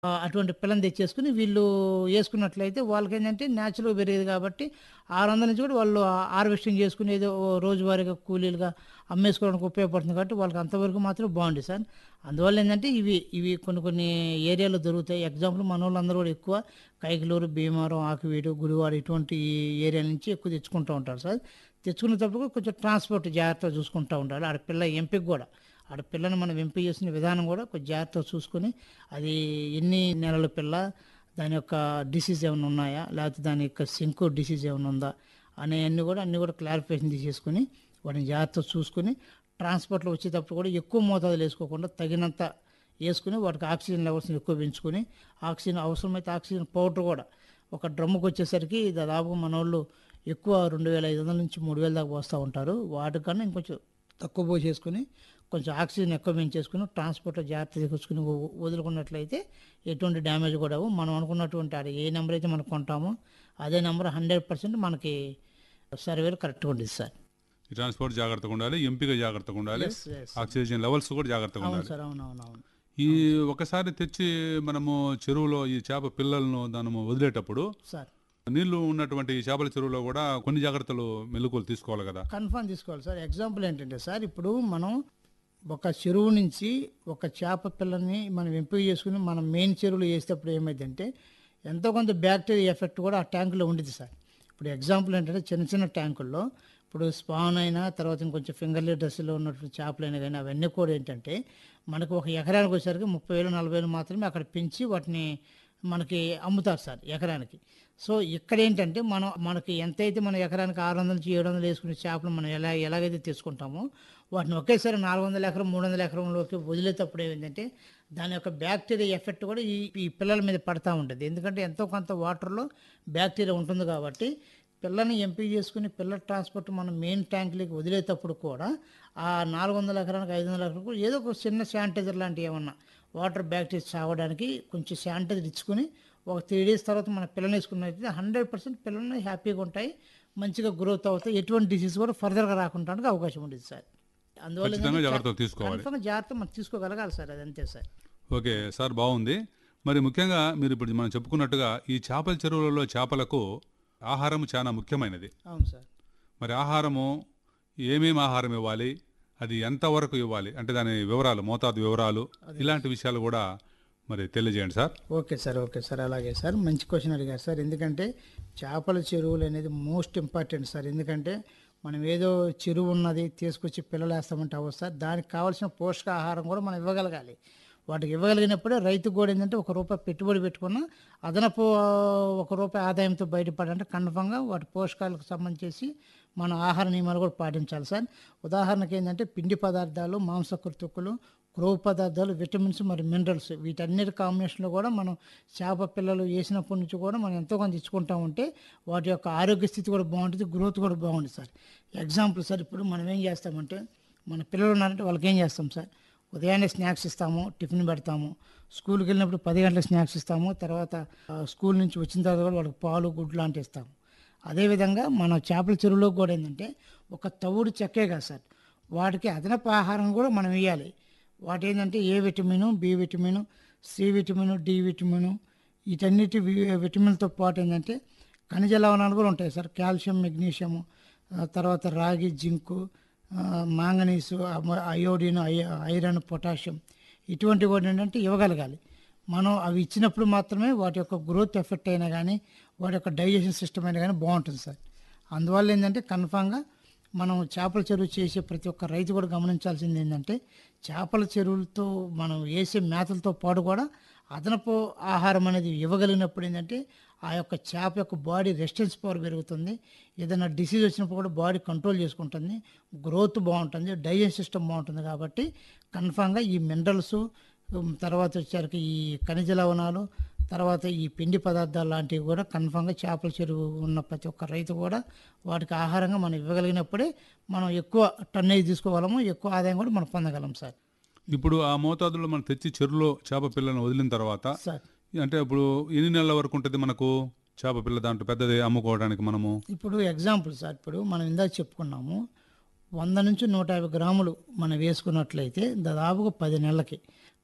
ఆ, అటువంటి పిల్లని తెచ్చేసుకుని వీళ్ళు వేసుకున్నట్లయితే వాళ్ళకేంటంటే న్యాచురల్గా పెరిగేది కాబట్టి ఆరు వందల నుంచి కూడా వాళ్ళు హార్వెస్టింగ్ చేసుకుని ఏదో ఓ రోజువారీగా కూలీలుగా అమ్మేసుకోవడానికి ఉపయోగపడుతుంది కాబట్టి వాళ్ళకి అంతవరకు మాత్రం బాగుంది సార్ అందువల్ల ఏంటంటే ఇవి ఇవి కొన్ని కొన్ని ఏరియాలో దొరుకుతాయి ఎగ్జాంపుల్ మన వాళ్ళందరూ కూడా ఎక్కువ కైకలూరు భీమవరం ఆకువీడు గుడివాడ ఇటువంటి ఏరియా నుంచి ఎక్కువ తెచ్చుకుంటూ ఉంటారు సార్ తెచ్చుకునేటప్పుడు కూడా కొంచెం ట్రాన్స్పోర్ట్ జాగ్రత్తగా చూసుకుంటూ ఉండాలి ఆడ పిల్ల ఎంపిక కూడా ఆడ పిల్లని మనం ఎంపిక చేసిన విధానం కూడా కొంచెం జాగ్రత్తగా చూసుకొని అది ఎన్ని నెలల పిల్ల దాని యొక్క డిసీజ్ ఏమైనా ఉన్నాయా లేకపోతే దాని యొక్క సింకు డిసీజ్ ఏమైనా ఉందా అనేవన్నీ కూడా అన్నీ కూడా క్లారిఫికేషన్ తీసేసుకొని వాటిని జాగ్రత్తగా చూసుకొని ట్రాన్స్పోర్ట్లో వచ్చేటప్పుడు కూడా ఎక్కువ మోతాదులు వేసుకోకుండా తగినంత వేసుకుని వాటికి ఆక్సిజన్ లెవెల్స్ని ఎక్కువ పెంచుకొని ఆక్సిజన్ అవసరమైతే ఆక్సిజన్ పౌడర్ కూడా ఒక డ్రమ్ముకి వచ్చేసరికి దాదాపు మన వాళ్ళు ఎక్కువ రెండు వేల ఐదు వందల నుంచి మూడు వేల దాకా పోస్తూ ఉంటారు వాటికన్నా ఇంకొంచెం తక్కువ పోసేసుకొని కొంచెం ఆక్సిజన్ ఎక్కువ పెంచేసుకుని ట్రాన్స్పోర్ట్లో జాగ్రత్త తీసుకుని వ- వదులుకున్నట్లయితే ఎటువంటి డ్యామేజ్ కూడా అవ్వవు. మనం అనుకున్నటువంటి అది ఏ నెంబర్ అయితే మనం కొంటామో అదే నెంబర్ హండ్రెడ్ పర్సెంట్ మనకి సర్వేలు కరెక్ట్గా ఉంటుంది సార్ ఈ ట్రాన్స్పోర్ట్ జాగ్రత్తగా ఉండాలి ఎంపిక జాగ్రత్తగా ఉండాలి Yes, yes. ఆక్సిజన్ లెవెల్స్ కూడా జాగ్రత్తగా అవును ఉండాలి సార్ అవును అవును అవును ఈ ఒకసారి తెచ్చి మనము చెరువులో ఈ చేప పిల్లలను దానము వదిలేటప్పుడు సార్ నీళ్లు ఉన్నటువంటి ఈ చేపల చెరువులో కూడా కొన్ని జాగ్రత్తలు మెలకువలు తీసుకోవాలి కదా కన్ఫర్మ్ తీసుకోవాలి సార్ ఎగ్జాంపుల్ ఏంటంటే సార్ ఇప్పుడు మనం ఒక చెరువు నుంచి ఒక చేప పిల్లని మనం ఎంపిక చేసుకుని మనం మెయిన్ చెరువులో వేసేటప్పుడు ఏమైందంటే ఎంతో కొంత బ్యాక్టీరియా ఎఫెక్ట్ కూడా ఆ ట్యాంకులో ఉండేది సార్ ఇప్పుడు ఎగ్జాంపుల్ ఏంటంటే చిన్న చిన్న ట్యాంకుల్లో ఇప్పుడు స్పాన్ అయినా తర్వాత ఇంకొంచెం ఫింగర్లీ డ్రెస్సులో ఉన్నటువంటి చేపలైనా కానీ అవన్నీ కూడా ఏంటంటే మనకు ఒక ఎకరానికి వచ్చేసరికి ముప్పై వేలు నలభై వేలు మాత్రమే అక్కడ పెంచి వాటిని మనకి అమ్ముతారు సార్ ఎకరానికి సో ఇక్కడ ఏంటంటే మనం మనకి ఎంతైతే మన ఎకరానికి ఆరు వందల నుంచి ఏడు వందలు వేసుకునే చేపలు మనం ఎలా ఎలాగైతే తీసుకుంటామో వాటిని ఒకేసారి నాలుగు వందల ఎకరం మూడు వందల ఎకరంలోకి వదిలేటప్పుడు ఏమైందంటే దాని యొక్క బ్యాక్టీరియా ఎఫెక్ట్ కూడా ఈ ఈ పిల్లల మీద పడతా ఉంటుంది ఎందుకంటే ఎంతో కొంత వాటర్లో బ్యాక్టీరియా ఉంటుంది కాబట్టి పిల్లని ఎంపిక చేసుకుని పిల్లల ట్రాన్స్పోర్ట్ మనం మెయిన్ ట్యాంక్లోకి వదిలేటప్పుడు కూడా ఆ నాలుగు వందల ఎకరానికి ఐదు వందల ఎకరాలకు ఏదో ఒక చిన్న శానిటైజర్ లాంటివి ఏమన్నా వాటర్ బ్యాక్టీరియా చావడానికి కొంచెం శానిటైజర్ ఇచ్చుకుని ఒక త్రీ డేస్ తర్వాత మన పిల్లల్ని వేసుకున్నట్లయితే హండ్రెడ్ పర్సెంట్ పిల్లలు హ్యాపీగా ఉంటాయి మంచిగా గ్రోత్ అవుతాయి ఎటువంటి డిసీజ్ కూడా ఫర్దర్గా రాకుండా అవకాశం ఉంటుంది సార్ అందువల్ల ఖచ్చితంగా ఏంటంటే జాగ్రత్తలు తీసుకోవాలి కన్ఫర్మ్ జాగ్రత్త మనం తీసుకోగలగాలి సార్ అది అంతే సార్ ఓకే సార్ బాగుంది మరి ముఖ్యంగా మీరు ఇప్పుడు మనం చెప్పుకున్నట్టుగా ఈ చేపల చెరువులలో చేపలకు ఆహారం చాలా ముఖ్యమైనది అవును సార్ మరి ఆహారము ఏమేమి ఆహారం ఇవ్వాలి అది ఎంతవరకు ఇవ్వాలి అంటే దాని వివరాలు మోతాదు వివరాలు ఇలాంటి విషయాలు కూడా మరి తెలియజేయండి sir okay sir okay sir అలాగే సార్ మంచి క్వశ్చన్ అడిగారు సార్ ఎందుకంటే చేపల చెరువులు అనేది మోస్ట్ ఇంపార్టెంట్ సార్ ఎందుకంటే మనం ఏదో చెరువు ఉన్నది తీసుకొచ్చి పిల్లలు వేస్తామంటే అవ్వదు సార్ దానికి కావాల్సిన పోషకాహారం కూడా మనం ఇవ్వగలగాలి వాటికి ఇవ్వగలిగినప్పుడే రైతుకు కూడా ఏంటంటే ఒక రూపాయి పెట్టుబడి పెట్టుకున్న అదనపు ఆ, ఒక రూపాయి ఆదాయంతో బయటపడాలంటే కన్ఫామ్గా వాటి పోషకాలకు సంబంధించి మన ఆహార నియమాలు కూడా పాటించాలి సార్ ఉదాహరణకి ఏంటంటే పిండి పదార్థాలు మాంసకృతుకులు క్రొవ్వు పదార్థాలు విటమిన్స్ మరియు మినరల్స్ వీటన్నిటి కాంబినేషన్లో కూడా మనం చేప పిల్లలు వేసినప్పటి నుంచి కూడా మనం ఎంతో కొంత ఇచ్చుకుంటా ఉంటే వాటి యొక్క ఆరోగ్య స్థితి కూడా బాగుంటుంది గ్రోత్ కూడా బాగుంటుంది సార్ ఎగ్జాంపుల్ సార్ ఇప్పుడు మనం ఏం చేస్తామంటే మన పిల్లలు ఉన్నారంటే వాళ్ళకి ఏం చేస్తాం సార్ ఉదయాన్నే స్నాక్స్ ఇస్తాము టిఫిన్ పెడతాము స్కూల్కి వెళ్ళినప్పుడు పది గంటలకు స్నాక్స్ ఇస్తాము తర్వాత ఆ, స్కూల్ నుంచి వచ్చిన తర్వాత కూడా వాళ్ళకి పాలు గుడ్లు లాంటివి ఇస్తాము అదేవిధంగా మన చేపల చెరువులో కూడా ఏంటంటే ఒక తవుడు చెక్కే కదా సార్ వాటికి అదనపు ఆహారం కూడా మనం ఇవ్వాలి వాటి ఏంటంటే A vitamin B vitamin C vitamin D vitamin వీటన్నిటి వి- విటమిన్తో పాటు ఏంటంటే ఖనిజ లవణాలు కూడా ఉంటాయి సార్ కాల్షియం మెగ్నీషియము ఆ తర్వాత రాగి జింకు ఆ, మాంగనీసు అమ- అయోడిన్ ఐ- ఐరన్ పొటాషియం ఇటువంటివి కూడా ఏంటంటే ఇవ్వగలగాలి మనం అవి ఇచ్చినప్పుడు మాత్రమే వాటి యొక్క గ్రోత్ ఎఫెక్ట్ అయినా కానీ వాటి యొక్క డైజెషన్ సిస్టమ్ అయినా కానీ బాగుంటుంది సార్ అందువల్ల ఏంటంటే కన్ఫామ్గా మనం చేపల చెరువు చేసే ప్రతి ఒక్క రైతు కూడా గమనించాల్సింది ఏంటంటే చేపల చెరువులతో మనం వేసే మేతలతో పాటు కూడా అదనపు ఆహారం అనేది ఇవ్వగలిగినప్పుడు ఏంటంటే ఆ యొక్క చేప యొక్క బాడీ రెసిస్టెన్స్ పవర్ పెరుగుతుంది ఏదైనా డిసీజ్ వచ్చినప్పుడు కూడా బాడీ కంట్రోల్ చేసుకుంటుంది గ్రోత్ బాగుంటుంది డైజెస్ట్ సిస్టమ్ బాగుంటుంది కాబట్టి కన్ఫామ్గా ఈ మినరల్స్ తర్వాత వచ్చేసరికి ఈ ఖనిజ లవణాలు తర్వాత ఈ పిండి పదార్థాలు లాంటివి కూడా కన్ఫామ్గా చేపల చెరువు ఉన్న ప్రతి ఒక్క రైతు కూడా వాటికి ఆహారంగా మనం ఇవ్వగలిగినప్పుడే మనం ఎక్కువ టన్నేజ్ తీసుకోగలము ఎక్కువ ఆదాయం కూడా మనం పొందగలం సార్ ఇప్పుడు ఆ మోతాదులో మనం తెచ్చి చెరువులో చేప పిల్లను వదిలిన తర్వాత సార్ అంటే ఇప్పుడు ఎన్ని నెలల వరకు ఉంటుంది మనకు చేప పిల్ల దాంట్లో పెద్దది అమ్ముకోవడానికి మనము ఇప్పుడు ఎగ్జాంపుల్ సార్ ఇప్పుడు మనం ఇందాక చెప్పుకున్నాము వంద నుంచి నూట యాభై గ్రాములు మనం వేసుకున్నట్లయితే దాదాపుగా పది నెలలకి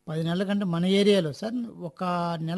పది నెలల కంటే మన ఏరియాలో సార్ ఒక నెల